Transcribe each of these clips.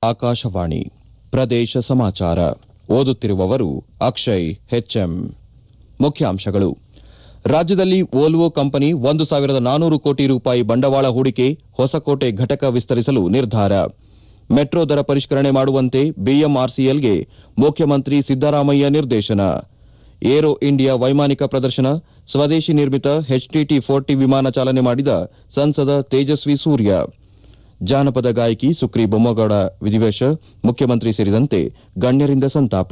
ಆಕಾಶವಾಣಿ ಪ್ರದೇಶ ಸಮಾಚಾರ ಓದುತ್ತಿರುವವರು ಅಕ್ಷಯ್ ಹೆಚ್ಎಂ ಮುಖ್ಯಾಂಶಗಳು ರಾಜ್ಯದಲ್ಲಿ ವೋಲ್ವೋ ಕಂಪನಿ ಒಂದು ಸಾವಿರದ ನಾನೂರು ಕೋಟಿ ರೂಪಾಯಿ ಬಂಡವಾಳ ಹೂಡಿಕೆ ಹೊಸಕೋಟೆ ಘಟಕ ವಿಸ್ತರಿಸಲು ನಿರ್ಧಾರ ಮೆಟ್ರೋ ದರ ಪರಿಷ್ಕರಣೆ ಮಾಡುವಂತೆ ಬಿಎಂಆರ್ಸಿಎಲ್ಗೆ ಮುಖ್ಯಮಂತ್ರಿ ಸಿದ್ದರಾಮಯ್ಯ ನಿರ್ದೇಶನ ಏರೋ ಇಂಡಿಯಾ ವೈಮಾನಿಕ ಪ್ರದರ್ಶನ ಸ್ವದೇಶಿ ನಿರ್ಮಿತ ಎಚ್ಟಿಟಿ ಫೋರ್ಟಿ ವಿಮಾನ ಚಾಲನೆ ಮಾಡಿದ ಸಂಸದ ತೇಜಸ್ವಿ ಸೂರ್ಯ ಜಾನಪದ ಗಾಯಕಿ ಸುಕ್ರಿ ಬೊಮ್ಮಗೌಡ ವಿಧಿವೇಶ ಮುಖ್ಯಮಂತ್ರಿ ಸೇರಿದಂತೆ ಗಣ್ಯರಿಂದ ಸಂತಾಪ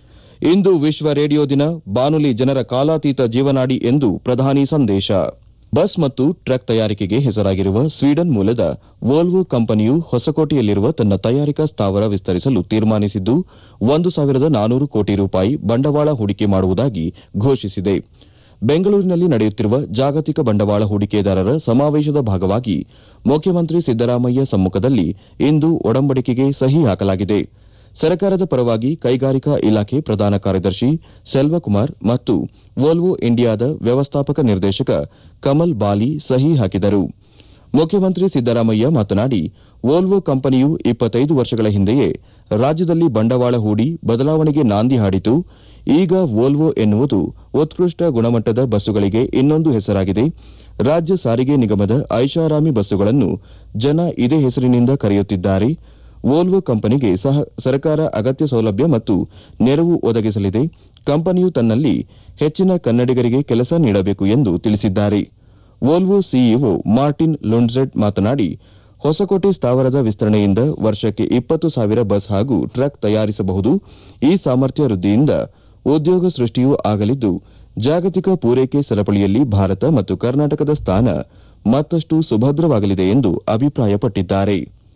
ಇಂದು ವಿಶ್ವ ರೇಡಿಯೋ ದಿನ ಬಾನುಲಿ ಜನರ ಕಾಲಾತೀತ ಜೀವನಾಡಿ ಎಂದು ಪ್ರಧಾನಿ ಸಂದೇಶ ಬಸ್ ಮತ್ತು ಟ್ರಕ್ ತಯಾರಿಕೆಗೆ ಹೆಸರಾಗಿರುವ ಸ್ವೀಡನ್ ಮೂಲದ ವೋಲ್ವೋ ಕಂಪನಿಯು ಹೊಸಕೋಟೆಯಲ್ಲಿರುವ ತನ್ನ ತಯಾರಿಕಾ ಸ್ಥಾವರ ವಿಸ್ತರಿಸಲು ತೀರ್ಮಾನಿಸಿದ್ದು ಒಂದು ಸಾವಿರದ ನಾನೂರು ಕೋಟಿ ರೂಪಾಯಿ ಬಂಡವಾಳ ಹೂಡಿಕೆ ಮಾಡುವುದಾಗಿ ಘೋಷಿಸಿದೆ ಬೆಂಗಳೂರಿನಲ್ಲಿ ನಡೆಯುತ್ತಿರುವ ಜಾಗತಿಕ ಬಂಡವಾಳ ಹೂಡಿಕೆದಾರರ ಸಮಾವೇಶದ ಭಾಗವಾಗಿ ಮುಖ್ಯಮಂತ್ರಿ ಸಿದ್ದರಾಮಯ್ಯ ಸಮ್ಮುಖದಲ್ಲಿ ಇಂದು ಒಡಂಬಡಿಕೆಗೆ ಸಹಿ ಹಾಕಲಾಗಿದೆ ಸರ್ಕಾರದ ಪರವಾಗಿ ಕೈಗಾರಿಕಾ ಇಲಾಖೆ ಪ್ರಧಾನ ಕಾರ್ಯದರ್ಶಿ ಸೆಲ್ವಕುಮಾರ್ ಮತ್ತು ವೋಲ್ವೋ ಇಂಡಿಯಾದ ವ್ಯವಸ್ಥಾಪಕ ನಿರ್ದೇಶಕ ಕಮಲ್ ಬಾಲಿ ಸಹಿ ಹಾಕಿದರು ಮುಖ್ಯಮಂತ್ರಿ ಸಿದ್ದರಾಮಯ್ಯ ಮಾತನಾಡಿ ವೋಲ್ವೋ ಕಂಪನಿಯು ಇಪ್ಪತ್ತೈದು ವರ್ಷಗಳ ಹಿಂದೆಯೇ ರಾಜ್ಯದಲ್ಲಿ ಬಂಡವಾಳ ಹೂಡಿ ಬದಲಾವಣೆಗೆ ನಾಂದಿ ಹಾಡಿತು ಈಗ ವೋಲ್ವೋ ಎನ್ನುವುದು ಉತ್ಕೃಷ್ಟ ಗುಣಮಟ್ಟದ ಬಸ್ಸುಗಳಿಗೆ ಇನ್ನೊಂದು ಹೆಸರಾಗಿದೆ ರಾಜ್ಯ ಸಾರಿಗೆ ನಿಗಮದ ಐಷಾರಾಮಿ ಬಸ್ಸುಗಳನ್ನು ಜನ ಇದೇ ಹೆಸರಿನಿಂದ ಕರೆಯುತ್ತಿದ್ದಾರೆ ವೋಲ್ವೋ ಕಂಪನಿಗೆ ಸಹ ಸರ್ಕಾರ ಅಗತ್ಯ ಸೌಲಭ್ಯ ಮತ್ತು ನೆರವು ಒದಗಿಸಲಿದೆ ಕಂಪನಿಯು ತನ್ನಲ್ಲಿ ಹೆಚ್ಚಿನ ಕನ್ನಡಿಗರಿಗೆ ಕೆಲಸ ನೀಡಬೇಕು ಎಂದು ತಿಳಿಸಿದ್ದಾರೆ ವೋಲ್ವೋ ಸಿಇಒ ಮಾರ್ಟಿನ್ ಲುಂಡ್ಜೆಟ್ ಮಾತನಾಡಿ ಹೊಸಕೋಟೆ ಸ್ಥಾವರದ ವಿಸ್ತರಣೆಯಿಂದ ವರ್ಷಕ್ಕೆ ಇಪ್ಪತ್ತು ಸಾವಿರ ಬಸ್ ಹಾಗೂ ಟ್ರಕ್ ತಯಾರಿಸಬಹುದು ಈ ಸಾಮರ್ಥ್ಯ ವೃದ್ಧಿಯಿಂದ ಉದ್ಯೋಗ ಸೃಷ್ಟಿಯೂ ಆಗಲಿದ್ದು ಜಾಗತಿಕ ಪೂರೈಕೆ ಸರಪಳಿಯಲ್ಲಿ ಭಾರತ ಮತ್ತು ಕರ್ನಾಟಕದ ಸ್ಥಾನ ಮತ್ತಷ್ಟು ಸುಭದ್ರವಾಗಲಿದೆ ಎಂದು ಅಭಿಪ್ರಾಯಪಟ್ಟಿದ್ದಾರೆ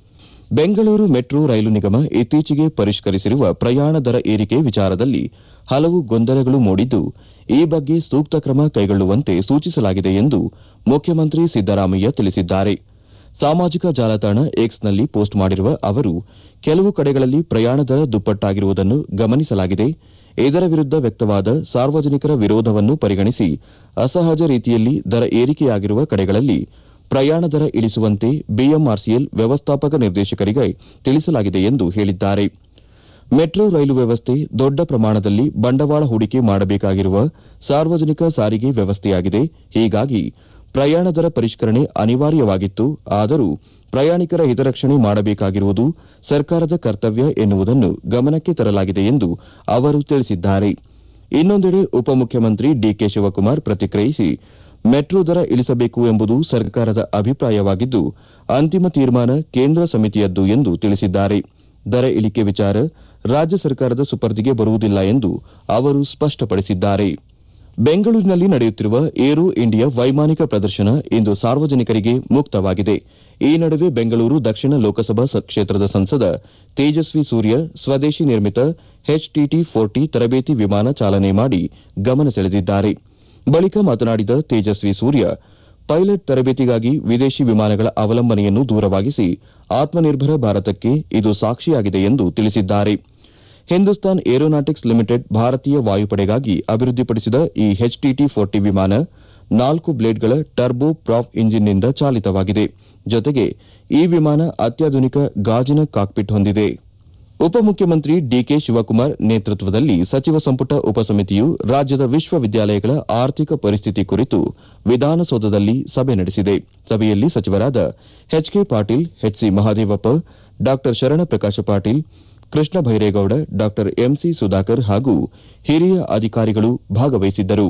ಬೆಂಗಳೂರು ಮೆಟ್ರೋ ರೈಲು ನಿಗಮ ಇತ್ತೀಚೆಗೆ ಪರಿಷ್ಕರಿಸಿರುವ ಪ್ರಯಾಣ ದರ ಏರಿಕೆ ವಿಚಾರದಲ್ಲಿ ಹಲವು ಗೊಂದಲಗಳು ಮೂಡಿದ್ದು ಈ ಬಗ್ಗೆ ಸೂಕ್ತ ಕ್ರಮ ಕೈಗೊಳ್ಳುವಂತೆ ಸೂಚಿಸಲಾಗಿದೆ ಎಂದು ಮುಖ್ಯಮಂತ್ರಿ ಸಿದ್ದರಾಮಯ್ಯ ತಿಳಿಸಿದ್ದಾರೆ ಸಾಮಾಜಿಕ ಜಾಲತಾಣ ಎಕ್ಸ್ನಲ್ಲಿ ಪೋಸ್ಟ್ ಮಾಡಿರುವ ಅವರು ಕೆಲವು ಕಡೆಗಳಲ್ಲಿ ಪ್ರಯಾಣ ದರ ದುಪ್ಪಟ್ಟಾಗಿರುವುದನ್ನು ಗಮನಿಸಲಾಗಿದೆ ಇದರ ವಿರುದ್ದ ವ್ಯಕ್ತವಾದ ಸಾರ್ವಜನಿಕರ ವಿರೋಧವನ್ನು ಪರಿಗಣಿಸಿ ಅಸಹಜ ರೀತಿಯಲ್ಲಿ ದರ ಏರಿಕೆಯಾಗಿರುವ ಕಡೆಗಳಲ್ಲಿ ಪ್ರಯಾಣ ದರ ಇಳಿಸುವಂತೆ ಬಿಎಂಆರ್ಸಿಎಲ್ ವ್ಯವಸ್ಥಾಪಕ ನಿರ್ದೇಶಕರಿಗೆ ತಿಳಿಸಲಾಗಿದೆ ಎಂದು ಹೇಳಿದ್ದಾರೆ ಮೆಟ್ರೋ ರೈಲು ವ್ಯವಸ್ಥೆ ದೊಡ್ಡ ಪ್ರಮಾಣದಲ್ಲಿ ಬಂಡವಾಳ ಹೂಡಿಕೆ ಮಾಡಬೇಕಾಗಿರುವ ಸಾರ್ವಜನಿಕ ಸಾರಿಗೆ ವ್ಯವಸ್ಥೆಯಾಗಿದೆ ಹೀಗಾಗಿ ಪ್ರಯಾಣ ದರ ಪರಿಷ್ಕರಣೆ ಅನಿವಾರ್ಯವಾಗಿತ್ತು ಆದರೂ ಪ್ರಯಾಣಿಕರ ಹಿತರಕ್ಷಣೆ ಮಾಡಬೇಕಾಗಿರುವುದು ಸರ್ಕಾರದ ಕರ್ತವ್ಯ ಎನ್ನುವುದನ್ನು ಗಮನಕ್ಕೆ ತರಲಾಗಿದೆ ಎಂದು ಅವರು ತಿಳಿಸಿದ್ದಾರೆ ಇನ್ನೊಂದೆಡೆ ಉಪಮುಖ್ಯಮಂತ್ರಿ ಡಿಕೆ ಶಿವಕುಮಾರ್ ಪ್ರತಿಕ್ರಿಯಿಸಿ ಮೆಟ್ರೋ ದರ ಇಳಿಸಬೇಕು ಎಂಬುದು ಸರ್ಕಾರದ ಅಭಿಪ್ರಾಯವಾಗಿದ್ದು ಅಂತಿಮ ತೀರ್ಮಾನ ಕೇಂದ್ರ ಸಮಿತಿಯದ್ದು ಎಂದು ತಿಳಿಸಿದ್ದಾರೆ ದರ ಇಳಿಕೆ ವಿಚಾರ ರಾಜ್ಯ ಸರ್ಕಾರದ ಸುಪರ್ದಿಗೆ ಬರುವುದಿಲ್ಲ ಎಂದು ಅವರು ಸ್ಪಷ್ಟಪಡಿಸಿದ್ದಾರೆ ಬೆಂಗಳೂರಿನಲ್ಲಿ ನಡೆಯುತ್ತಿರುವ ಏರೋ ಇಂಡಿಯಾ ವೈಮಾನಿಕ ಪ್ರದರ್ಶನ ಇಂದು ಸಾರ್ವಜನಿಕರಿಗೆ ಮುಕ್ತವಾಗಿದೆ ಈ ನಡುವೆ ಬೆಂಗಳೂರು ದಕ್ಷಿಣ ಲೋಕಸಭಾ ಸ- ಕ್ಷೇತ್ರದ ಸಂಸದ ತೇಜಸ್ವಿ ಸೂರ್ಯ ಸ್ವದೇಶಿ ನಿರ್ಮಿತ ಎಚ್ಟಿಟಿ ಫೋರ್ಟಿ ತರಬೇತಿ ವಿಮಾನ ಚಾಲನೆ ಮಾಡಿ ಗಮನ ಸೆಳೆದಿದ್ದಾರೆ ಬಳಿಕ ಮಾತನಾಡಿದ ತೇಜಸ್ವಿ ಸೂರ್ಯ ಪೈಲಟ್ ತರಬೇತಿಗಾಗಿ ವಿದೇಶಿ ವಿಮಾನಗಳ ಅವಲಂಬನೆಯನ್ನು ದೂರವಾಗಿಸಿ ಆತ್ಮನಿರ್ಭರ ಭಾರತಕ್ಕೆ ಇದು ಸಾಕ್ಷಿಯಾಗಿದೆ ಎಂದು ತಿಳಿಸಿದ್ದಾರೆ ಹಿಂದೂಸ್ತಾನ್ ಏರೋನಾಟಿಕ್ಸ್ ಲಿಮಿಟೆಡ್ ಭಾರತೀಯ ವಾಯುಪಡೆಗಾಗಿ ಅಭಿವೃದ್ಧಿಪಡಿಸಿದ ಈ ಎಚ್ಟಿಟಿ ಫೋರ್ಟಿ ವಿಮಾನ ನಾಲ್ಕು ಬ್ಲೇಡ್ಗಳ ಟರ್ಬೋ ಪ್ರಾಫ್ ಇಂಜಿನ್ನಿಂದ ಚಾಲಿತವಾಗಿದೆ ಜೊತೆಗೆ ಈ ವಿಮಾನ ಅತ್ಯಾಧುನಿಕ ಗಾಜಿನ ಕಾಕ್ಪಿಟ್ ಹೊಂದಿದೆ ಉಪಮುಖ್ಯಮಂತ್ರಿ ಡಿಕೆ ಶಿವಕುಮಾರ್ ನೇತೃತ್ವದಲ್ಲಿ ಸಚಿವ ಸಂಪುಟ ಉಪಸಮಿತಿಯು ರಾಜ್ಯದ ವಿಶ್ವವಿದ್ಯಾಲಯಗಳ ಆರ್ಥಿಕ ಪರಿಸ್ಥಿತಿ ಕುರಿತು ವಿಧಾನಸೌಧದಲ್ಲಿ ಸಭೆ ನಡೆಸಿದೆ ಸಭೆಯಲ್ಲಿ ಸಚಿವರಾದ ಎಚ್ಕೆ ಪಾಟೀಲ್ ಎಚ್ಸಿ ಮಹಾದೇವಪ್ಪ ಡಾ ಶರಣಪ್ರಕಾಶ ಪಾಟೀಲ್ ಕೃಷ್ಣ ಭೈರೇಗೌಡ ಡಾ ಎಂಸಿ ಸುಧಾಕರ್ ಹಾಗೂ ಹಿರಿಯ ಅಧಿಕಾರಿಗಳು ಭಾಗವಹಿಸಿದ್ದರು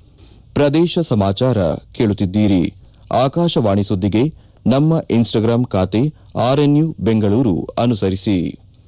ಪ್ರದೇಶ ಸಮಾಚಾರ ಕೇಳುತ್ತಿದ್ದೀರಿ ಆಕಾಶವಾಣಿ ಸುದ್ದಿಗೆ ನಮ್ಮ ಇನ್ಸ್ಟಾಗ್ರಾಂ ಖಾತೆ ಆರ್ಎನ್ಯು ಬೆಂಗಳೂರು ಅನುಸರಿಸಿ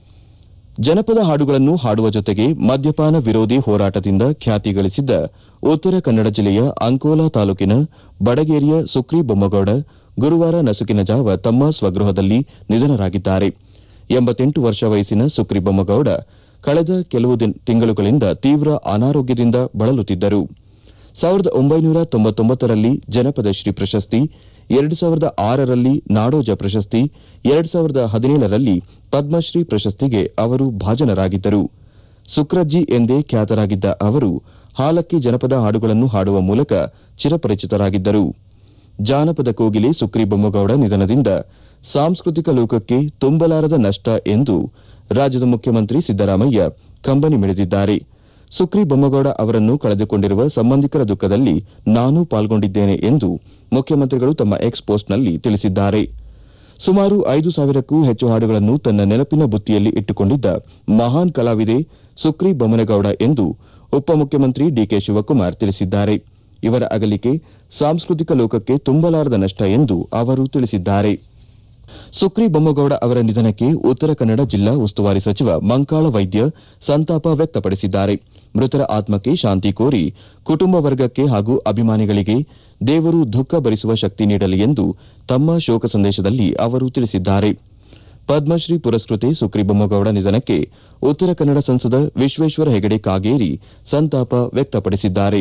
ಜನಪದ ಹಾಡುಗಳನ್ನು ಹಾಡುವ ಜೊತೆಗೆ ಮದ್ಯಪಾನ ವಿರೋಧಿ ಹೋರಾಟದಿಂದ ಖ್ಯಾತಿ ಗಳಿಸಿದ್ದ ಉತ್ತರ ಕನ್ನಡ ಜಿಲ್ಲೆಯ ಅಂಕೋಲಾ ತಾಲೂಕಿನ ಬಡಗೇರಿಯ ಸುಕ್ರಿ ಬೊಮ್ಮಗೌಡ ಗುರುವಾರ ನಸುಕಿನ ಜಾವ ತಮ್ಮ ಸ್ವಗೃಹದಲ್ಲಿ ನಿಧನರಾಗಿದ್ದಾರೆ ಎಂಬತ್ತೆಂಟು ವರ್ಷ ವಯಸ್ಸಿನ ಸುಕ್ರಿ ಬೊಮ್ಮಗೌಡ ಕಳೆದ ಕೆಲವು ದಿನ- ತಿಂಗಳುಗಳಿಂದ ತೀವ್ರ ಅನಾರೋಗ್ಯದಿಂದ ಬಳಲುತ್ತಿದ್ದರು ಸಾವಿರದ ಒಂಬೈನೂರ ತೊಂಬತ್ತೊಂಬತ್ತರಲ್ಲಿ ಜನಪದ ಶ್ರೀ ಪ್ರಶಸ್ತಿ ಎರಡು ಸಾವಿರದ ಆರರಲ್ಲಿ ನಾಡೋಜ ಪ್ರಶಸ್ತಿ ಎರಡು ಸಾವಿರದ ಹದಿನೇಳರಲ್ಲಿ ಪದ್ಮಶ್ರೀ ಪ್ರಶಸ್ತಿಗೆ ಅವರು ಭಾಜನರಾಗಿದ್ದರು ಸುಕ್ರಜ್ಜಿ ಎಂದೇ ಖ್ಯಾತರಾಗಿದ್ದ ಅವರು ಹಾಲಕ್ಕಿ ಜನಪದ ಹಾಡುಗಳನ್ನು ಹಾಡುವ ಮೂಲಕ ಚಿರಪರಿಚಿತರಾಗಿದ್ದರು ಜಾನಪದ ಕೋಗಿಲೆ ಸುಕ್ರಿ ಬೊಮ್ಮಗೌಡ ನಿಧನದಿಂದ ಸಾಂಸ್ಕೃತಿಕ ಲೋಕಕ್ಕೆ ತುಂಬಲಾರದ ನಷ್ಟ ಎಂದು ರಾಜ್ಯದ ಮುಖ್ಯಮಂತ್ರಿ ಸಿದ್ದರಾಮಯ್ಯ ಕಂಬನಿ ಮಿಡಿದಿದ್ದಾರೆ ಸುಕ್ರಿ ಬೊಮ್ಮಗೌಡ ಅವರನ್ನು ಕಳೆದುಕೊಂಡಿರುವ ಸಂಬಂಧಿಕರ ದುಃಖದಲ್ಲಿ ನಾನೂ ಪಾಲ್ಗೊಂಡಿದ್ದೇನೆ ಎಂದು ಮುಖ್ಯಮಂತ್ರಿಗಳು ತಮ್ಮ ಎಕ್ಸ್ ಪೋಸ್ಟ್ನಲ್ಲಿ ತಿಳಿಸಿದ್ದಾರೆ ಸುಮಾರು ಐದು ಸಾವಿರಕ್ಕೂ ಹೆಚ್ಚು ಹಾಡುಗಳನ್ನು ತನ್ನ ನೆನಪಿನ ಬುತ್ತಿಯಲ್ಲಿ ಇಟ್ಟುಕೊಂಡಿದ್ದ ಮಹಾನ್ ಕಲಾವಿದೆ ಸುಕ್ರಿ ಬೊಮ್ಮನಗೌಡ ಎಂದು ಉಪಮುಖ್ಯಮಂತ್ರಿ ಡಿಕೆ ಶಿವಕುಮಾರ್ ತಿಳಿಸಿದ್ದಾರೆ ಇವರ ಅಗಲಿಕೆ ಸಾಂಸ್ಕೃತಿಕ ಲೋಕಕ್ಕೆ ತುಂಬಲಾರದ ನಷ್ಟ ಎಂದು ಅವರು ತಿಳಿಸಿದ್ದಾರೆ ಸುಕ್ರಿ ಬೊಮ್ಮಗೌಡ ಅವರ ನಿಧನಕ್ಕೆ ಉತ್ತರ ಕನ್ನಡ ಜಿಲ್ಲಾ ಉಸ್ತುವಾರಿ ಸಚಿವ ಮಂಕಾಳ ವೈದ್ಯ ಸಂತಾಪ ವ್ಯಕ್ತಪಡಿಸಿದ್ದಾರೆ ಮೃತರ ಆತ್ಮಕ್ಕೆ ಶಾಂತಿ ಕೋರಿ ಕುಟುಂಬ ವರ್ಗಕ್ಕೆ ಹಾಗೂ ಅಭಿಮಾನಿಗಳಿಗೆ ದೇವರು ದುಃಖ ಭರಿಸುವ ಶಕ್ತಿ ನೀಡಲಿ ಎಂದು ತಮ್ಮ ಶೋಕ ಸಂದೇಶದಲ್ಲಿ ಅವರು ತಿಳಿಸಿದ್ದಾರೆ ಪದ್ಮಶ್ರೀ ಪುರಸ್ಕೃತೆ ಸುಕ್ರಿ ಬೊಮ್ಮಗೌಡ ನಿಧನಕ್ಕೆ ಉತ್ತರ ಕನ್ನಡ ಸಂಸದ ವಿಶ್ವೇಶ್ವರ ಹೆಗಡೆ ಕಾಗೇರಿ ಸಂತಾಪ ವ್ಯಕ್ತಪಡಿಸಿದ್ದಾರೆ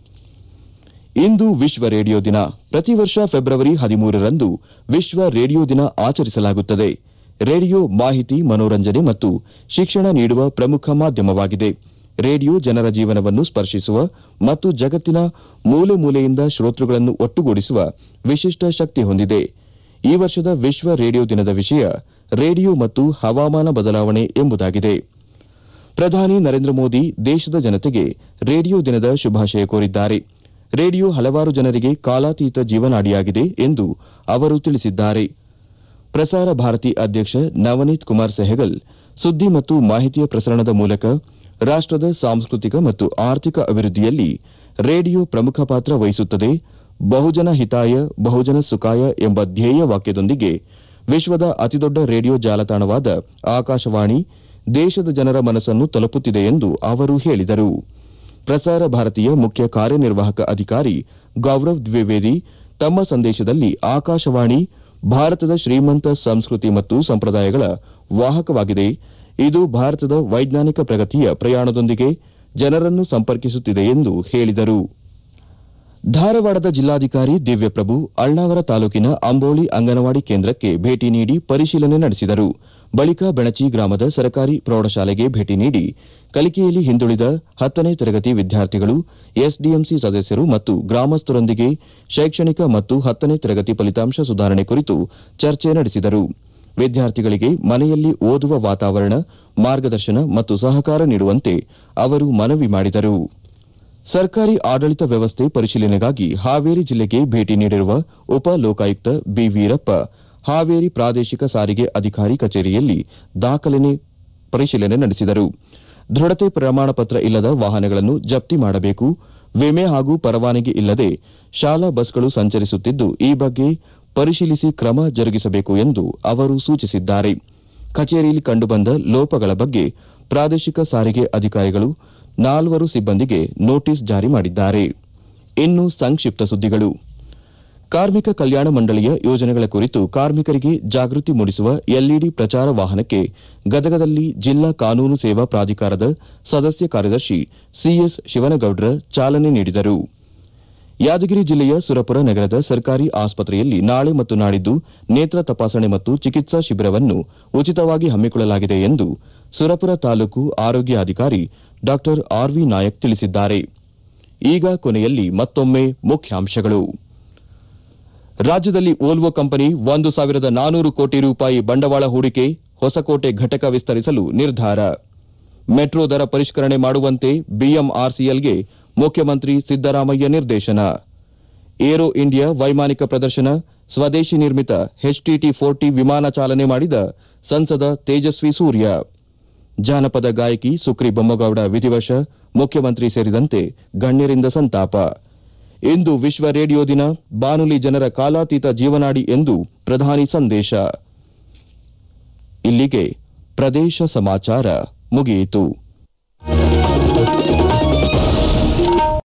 ಇಂದು ವಿಶ್ವ ರೇಡಿಯೋ ದಿನ ಪ್ರತಿ ವರ್ಷ ಫೆಬ್ರವರಿ ಹದಿಮೂರರಂದು ವಿಶ್ವ ರೇಡಿಯೋ ದಿನ ಆಚರಿಸಲಾಗುತ್ತದೆ ರೇಡಿಯೋ ಮಾಹಿತಿ ಮನೋರಂಜನೆ ಮತ್ತು ಶಿಕ್ಷಣ ನೀಡುವ ಪ್ರಮುಖ ಮಾಧ್ಯಮವಾಗಿದೆ ರೇಡಿಯೋ ಜನರ ಜೀವನವನ್ನು ಸ್ಪರ್ಶಿಸುವ ಮತ್ತು ಜಗತ್ತಿನ ಮೂಲೆ ಮೂಲೆಯಿಂದ ಶ್ರೋತೃಗಳನ್ನು ಒಟ್ಟುಗೂಡಿಸುವ ವಿಶಿಷ್ಟ ಶಕ್ತಿ ಹೊಂದಿದೆ ಈ ವರ್ಷದ ವಿಶ್ವ ರೇಡಿಯೋ ದಿನದ ವಿಷಯ ರೇಡಿಯೋ ಮತ್ತು ಹವಾಮಾನ ಬದಲಾವಣೆ ಎಂಬುದಾಗಿದೆ ಪ್ರಧಾನಿ ನರೇಂದ್ರ ಮೋದಿ ದೇಶದ ಜನತೆಗೆ ರೇಡಿಯೋ ದಿನದ ಶುಭಾಶಯ ಕೋರಿದ್ದಾರೆ ರೇಡಿಯೋ ಹಲವಾರು ಜನರಿಗೆ ಕಾಲಾತೀತ ಜೀವನಾಡಿಯಾಗಿದೆ ಎಂದು ಅವರು ತಿಳಿಸಿದ್ದಾರೆ ಪ್ರಸಾರ ಭಾರತಿ ಅಧ್ಯಕ್ಷ ನವನೀತ್ ಕುಮಾರ್ ಸೆಹಗಲ್ ಸುದ್ದಿ ಮತ್ತು ಮಾಹಿತಿಯ ಪ್ರಸರಣದ ಮೂಲಕ ರಾಷ್ಟದ ಸಾಂಸ್ಕೃತಿಕ ಮತ್ತು ಆರ್ಥಿಕ ಅಭಿವೃದ್ಧಿಯಲ್ಲಿ ರೇಡಿಯೋ ಪ್ರಮುಖ ಪಾತ್ರ ವಹಿಸುತ್ತದೆ ಬಹುಜನ ಹಿತಾಯ ಬಹುಜನ ಸುಖಾಯ ಎಂಬ ಧ್ಯೇಯ ವಾಕ್ಯದೊಂದಿಗೆ ವಿಶ್ವದ ಅತಿದೊಡ್ಡ ರೇಡಿಯೋ ಜಾಲತಾಣವಾದ ಆಕಾಶವಾಣಿ ದೇಶದ ಜನರ ಮನಸ್ಸನ್ನು ತಲುಪುತ್ತಿದೆ ಎಂದು ಅವರು ಹೇಳಿದರು ಪ್ರಸಾರ ಭಾರತೀಯ ಮುಖ್ಯ ಕಾರ್ಯನಿರ್ವಾಹಕ ಅಧಿಕಾರಿ ಗೌರವ್ ದ್ವಿವೇದಿ ತಮ್ಮ ಸಂದೇಶದಲ್ಲಿ ಆಕಾಶವಾಣಿ ಭಾರತದ ಶ್ರೀಮಂತ ಸಂಸ್ಕೃತಿ ಮತ್ತು ಸಂಪ್ರದಾಯಗಳ ವಾಹಕವಾಗಿದೆ ಇದು ಭಾರತದ ವೈಜ್ಞಾನಿಕ ಪ್ರಗತಿಯ ಪ್ರಯಾಣದೊಂದಿಗೆ ಜನರನ್ನು ಸಂಪರ್ಕಿಸುತ್ತಿದೆ ಎಂದು ಹೇಳಿದರು ಧಾರವಾಡದ ಜಿಲ್ಲಾಧಿಕಾರಿ ದಿವ್ಯಪ್ರಭು ಅಳ್ನಾವರ ತಾಲೂಕಿನ ಅಂಬೋಳಿ ಅಂಗನವಾಡಿ ಕೇಂದ್ರಕ್ಕೆ ಭೇಟಿ ನೀಡಿ ಪರಿಶೀಲನೆ ನಡೆಸಿದರು ಬಳಿಕ ಬೆಣಚಿ ಗ್ರಾಮದ ಸರ್ಕಾರಿ ಪ್ರೌಢಶಾಲೆಗೆ ಭೇಟಿ ನೀಡಿ ಕಲಿಕೆಯಲ್ಲಿ ಹಿಂದುಳಿದ ಹತ್ತನೇ ತರಗತಿ ವಿದ್ಯಾರ್ಥಿಗಳು ಎಸ್ಡಿಎಂಸಿ ಸದಸ್ಯರು ಮತ್ತು ಗ್ರಾಮಸ್ಥರೊಂದಿಗೆ ಶೈಕ್ಷಣಿಕ ಮತ್ತು ಹತ್ತನೇ ತರಗತಿ ಫಲಿತಾಂಶ ಸುಧಾರಣೆ ಕುರಿತು ಚರ್ಚೆ ನಡೆಸಿದರು ವಿದ್ಯಾರ್ಥಿಗಳಿಗೆ ಮನೆಯಲ್ಲಿ ಓದುವ ವಾತಾವರಣ ಮಾರ್ಗದರ್ಶನ ಮತ್ತು ಸಹಕಾರ ನೀಡುವಂತೆ ಅವರು ಮನವಿ ಮಾಡಿದರು ಸರ್ಕಾರಿ ಆಡಳಿತ ವ್ಯವಸ್ಥೆ ಪರಿಶೀಲನೆಗಾಗಿ ಹಾವೇರಿ ಜಿಲ್ಲೆಗೆ ಭೇಟಿ ನೀಡಿರುವ ಉಪ ಲೋಕಾಯುಕ್ತ ಬಿ ವೀರಪ್ಪ ಹಾವೇರಿ ಪ್ರಾದೇಶಿಕ ಸಾರಿಗೆ ಅಧಿಕಾರಿ ಕಚೇರಿಯಲ್ಲಿ ದಾಖಲೆ ಪರಿಶೀಲನೆ ನಡೆಸಿದರು ದೃಢತೆ ಪ್ರಮಾಣ ಪತ್ರ ಇಲ್ಲದ ವಾಹನಗಳನ್ನು ಜಪ್ತಿ ಮಾಡಬೇಕು ವಿಮೆ ಹಾಗೂ ಪರವಾನಗಿ ಇಲ್ಲದೆ ಶಾಲಾ ಬಸ್ಗಳು ಸಂಚರಿಸುತ್ತಿದ್ದು ಈ ಬಗ್ಗೆ ಪರಿಶೀಲಿಸಿ ಕ್ರಮ ಜರುಗಿಸಬೇಕು ಎಂದು ಅವರು ಸೂಚಿಸಿದ್ದಾರೆ ಕಚೇರಿಯಲ್ಲಿ ಕಂಡುಬಂದ ಲೋಪಗಳ ಬಗ್ಗೆ ಪ್ರಾದೇಶಿಕ ಸಾರಿಗೆ ಅಧಿಕಾರಿಗಳು ನಾಲ್ವರು ಸಿಬ್ಬಂದಿಗೆ ನೋಟಿಸ್ ಜಾರಿ ಮಾಡಿದ್ದಾರೆ ಇನ್ನು ಸಂಕ್ಷಿಪ್ತ ಸುದ್ದಿಗಳು ಕಾರ್ಮಿಕ ಕಲ್ಯಾಣ ಮಂಡಳಿಯ ಯೋಜನೆಗಳ ಕುರಿತು ಕಾರ್ಮಿಕರಿಗೆ ಜಾಗೃತಿ ಮೂಡಿಸುವ ಎಲ್ಇಡಿ ಪ್ರಚಾರ ವಾಹನಕ್ಕೆ ಗದಗದಲ್ಲಿ ಜಿಲ್ಲಾ ಕಾನೂನು ಸೇವಾ ಪ್ರಾಧಿಕಾರದ ಸದಸ್ಯ ಕಾರ್ಯದರ್ಶಿ ಸಿಎಸ್ ಶಿವನಗೌಡ್ರ ಚಾಲನೆ ನೀಡಿದರು ಯಾದಗಿರಿ ಜಿಲ್ಲೆಯ ಸುರಪುರ ನಗರದ ಸರ್ಕಾರಿ ಆಸ್ಪತ್ರೆಯಲ್ಲಿ ನಾಳೆ ಮತ್ತು ನಾಡಿದ್ದು ನೇತ್ರ ತಪಾಸಣೆ ಮತ್ತು ಚಿಕಿತ್ಸಾ ಶಿಬಿರವನ್ನು ಉಚಿತವಾಗಿ ಹಮ್ಮಿಕೊಳ್ಳಲಾಗಿದೆ ಎಂದು ಸುರಪುರ ತಾಲೂಕು ಆರೋಗ್ಯಾಧಿಕಾರಿ ಡಾ ಆರ್ವಿ ನಾಯಕ್ ತಿಳಿಸಿದ್ದಾರೆ ಈಗ ಕೊನೆಯಲ್ಲಿ ಮತ್ತೊಮ್ಮೆ ಮುಖ್ಯಾಂಶಗಳು ರಾಜ್ಯದಲ್ಲಿ ಓಲ್ವೋ ಕಂಪನಿ ಒಂದು ಸಾವಿರದ ನಾನೂರು ಕೋಟಿ ರೂಪಾಯಿ ಬಂಡವಾಳ ಹೂಡಿಕೆ ಹೊಸಕೋಟೆ ಘಟಕ ವಿಸ್ತರಿಸಲು ನಿರ್ಧಾರ ಮೆಟ್ರೋ ದರ ಪರಿಷ್ಕರಣೆ ಮಾಡುವಂತೆ ಬಿಎಂಆರ್ಸಿಎಲ್ಗೆ ಮುಖ್ಯಮಂತ್ರಿ ಸಿದ್ದರಾಮಯ್ಯ ನಿರ್ದೇಶನ ಏರೋ ಇಂಡಿಯಾ ವೈಮಾನಿಕ ಪ್ರದರ್ಶನ ಸ್ವದೇಶಿ ನಿರ್ಮಿತ ಎಚ್ಟಿಟಿ ಫೋರ್ಟಿ ವಿಮಾನ ಚಾಲನೆ ಮಾಡಿದ ಸಂಸದ ತೇಜಸ್ವಿ ಸೂರ್ಯ ಜಾನಪದ ಗಾಯಕಿ ಸುಕ್ರಿ ಬೊಮ್ಮಗೌಡ ವಿಧಿವಶ ಮುಖ್ಯಮಂತ್ರಿ ಸೇರಿದಂತೆ ಗಣ್ಯರಿಂದ ಸಂತಾಪ ಇಂದು ವಿಶ್ವ ರೇಡಿಯೋ ದಿನ ಬಾನುಲಿ ಜನರ ಕಾಲಾತೀತ ಜೀವನಾಡಿ ಎಂದು ಪ್ರಧಾನಿ ಸಂದೇಶ ಇಲ್ಲಿಗೆ ಪ್ರದೇಶ ಸಮಾಚಾರ ಮುಗಿಯಿತು